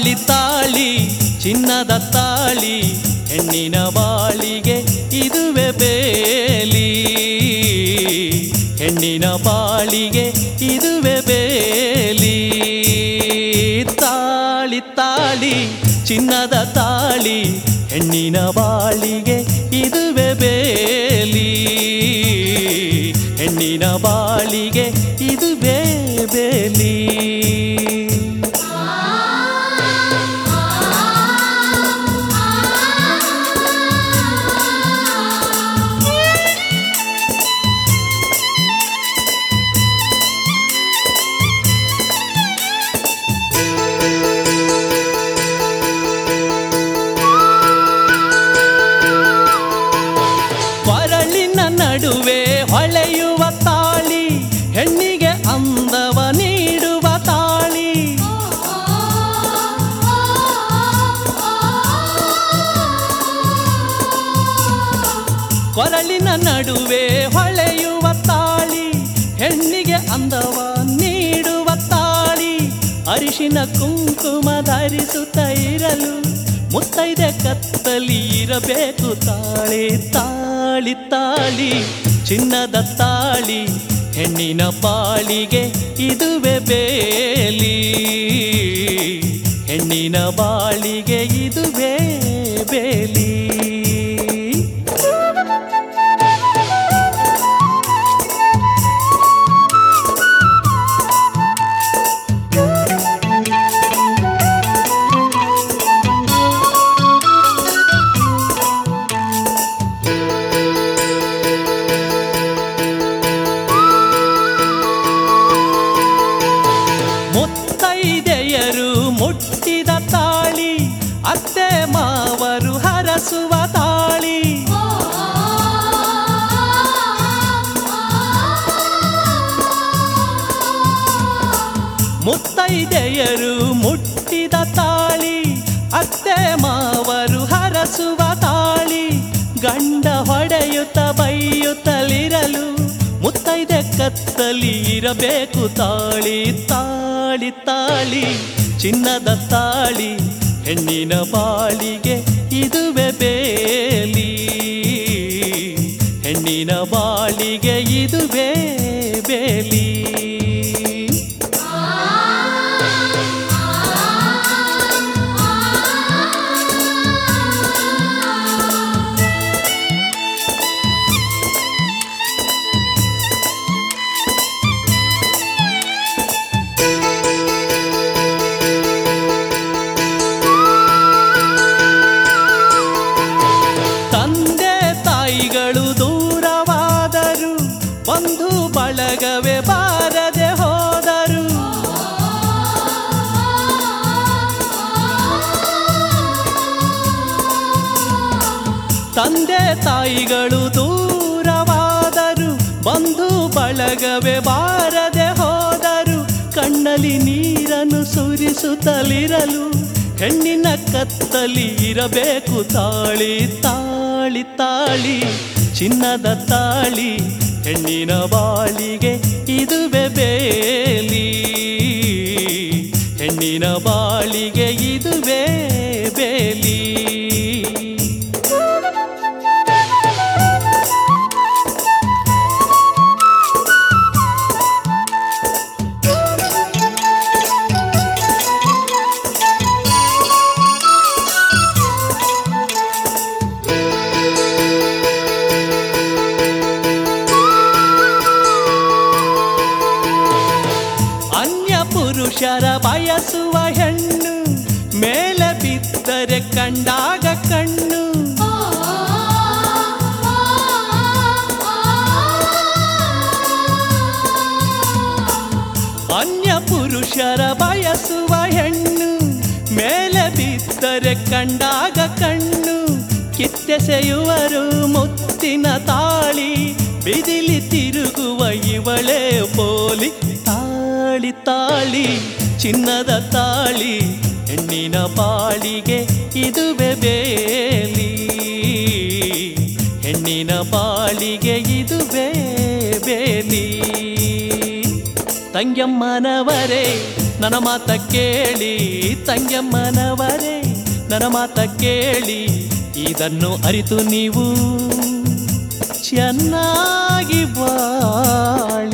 ತಾಳಿ ತಾಳಿ ಚಿನ್ನದ ತಾಳಿ ಹೆಣ್ಣಿನ ಬಾಳಿಗೆ ಇದುವೆ ಬೇಲಿ ಹೆಣ್ಣಿನ ಬಾಳಿಗೆ ಇದುವೆ ಬೇಲಿ ತಾಳಿ ತಾಳಿ ಚಿನ್ನದ ತಾಳಿ ಹೆಣ್ಣಿನ ಬಾಳಿಗೆ ಇದುವೆ ಬೇಲಿ ಹೆಣ್ಣಿನ ಬಾಳಿಗೆ ಇದುವೇ ಬೇಲಿ ಕೊರಳಿನ ನಡುವೆ ಹೊಳೆಯುವ ತಾಳಿ ಹೆಣ್ಣಿಗೆ ಅಂದವ ನೀಡುವ ತಾಳಿ ಕೊರಳಿನ ನಡುವೆ ಹೊಳೆಯುವ ತಾಳಿ ಹೆಣ್ಣಿಗೆ ಅಂದವ ನೀಡುವ ತಾಳಿ ಅರಿಶಿನ ಕುಂಕುಮ ಧರಿಸುತ್ತ ಇರಲು ಮುತ್ತೈದೆ ಕತ್ತಲಿ ಇರಬೇಕು ತಾಳಿ ತಾಳಿ ತಾಳಿ ಚಿನ್ನದ ತಾಳಿ ಹೆಣ್ಣಿನ ಪಾಳಿಗೆ ಇದುವೆ ಬೇಲಿ ಹೆಣ್ಣಿನ ಬಾಳಿಗೆ ಇದುವೇ ಬೇಲಿ ಮುತ್ತೈದೆಯರು ಮುಟ್ಟಿದ ತಾಳಿ ಅತ್ತೆ ಮಾವರು ಹರಸುವ ತಾಳಿ ಮುತ್ತೈದೆಯರು ಮುಟ್ಟಿದ ತಾಳಿ ಅತ್ತೆ ಮಾವರು ಹರಸುವ ತಾಳಿ ಗಂಡ ಹೊಡೆಯುತ್ತ ಬೈಯುತ್ತಲಿರಲು ಮುತ್ತೈದೆ ಕತ್ತಲಿ ಇರಬೇಕು ತಾಳಿ ತಾಳಿ ತಾಳಿ ಚಿನ್ನದ ತಾಳಿ ಹೆಣ್ಣಿನ ಬಾಳಿಗೆ ಇದುವೆ ಬೇಲಿ ಹೆಣ್ಣಿನ ಬಾಳಿಗೆ ಇದುವೇ ಬೇಲಿ ತಂದೆ ತಾಯಿಗಳು ದೂರವಾದರು ಬಂಧು ಬಳಗವೇ ಬಾರದೆ ಹೋದರು ತಂದೆ ತಾಯಿಗಳು ದೂರವಾದರು ಬಂಧು ಬಳಗವೇ ಬಾರದೆ ಹೋದರು ಕಣ್ಣಲ್ಲಿ ನೀರನ್ನು ಸುರಿಸುತ್ತಲಿರಲು ಹೆಣ್ಣಿನ ಕತ್ತಲಿ ಇರಬೇಕು ತಾಳಿ ತಾಳಿ ತಾಳಿ ಚಿನ್ನದ ತಾಳಿ ಹೆಣ್ಣಿನ ಬಾಳಿಗೆ ಇದುವೆ ಬೇಲಿ ಹೆಣ್ಣಿನ ಬಾಳಿಗೆ ಇದುವೇ ಬೇಲಿ ಅನ್ಯ ಪುರುಷರ ಬಯಸುವ ಹೆಣ್ಣು ಮೇಲೆ ಬಿದ್ದರೆ ಕಂಡಾಗ ಕಣ್ಣು ಅನ್ಯ ಪುರುಷರ ಬಯಸುವ ಹೆಣ್ಣು ಮೇಲೆ ಬಿದ್ದರೆ ಕಂಡಾಗ ಕಣ್ಣು ಕಿತ್ತೆಸೆಯುವರು ಮುತ್ತಿನ ತಾಳಿ ಬಿದಿಲಿ ತಿರುಗುವ ಇವಳೇ ಪೋಲಿ ತಾಳಿ ತಾಳಿ ಚಿನ್ನದ ತಾಳಿ ಹೆಣ್ಣಿನ ಬಾಳಿಗೆ ಇದುವೆ ಬೇಲಿ ಹೆಣ್ಣಿನ ಬಾಳಿಗೆ ಇದುವೇ ಬೇಲಿ ತಂಗ್ಯಮ್ಮನವರೇ ನನ್ನ ಮಾತ ಕೇಳಿ ತಂಗಮ್ಮನವರೇ ನನ್ನ ಮಾತ ಕೇಳಿ ಇದನ್ನು ಅರಿತು ನೀವು ಚೆನ್ನಾಗಿ ಬಾಳಿ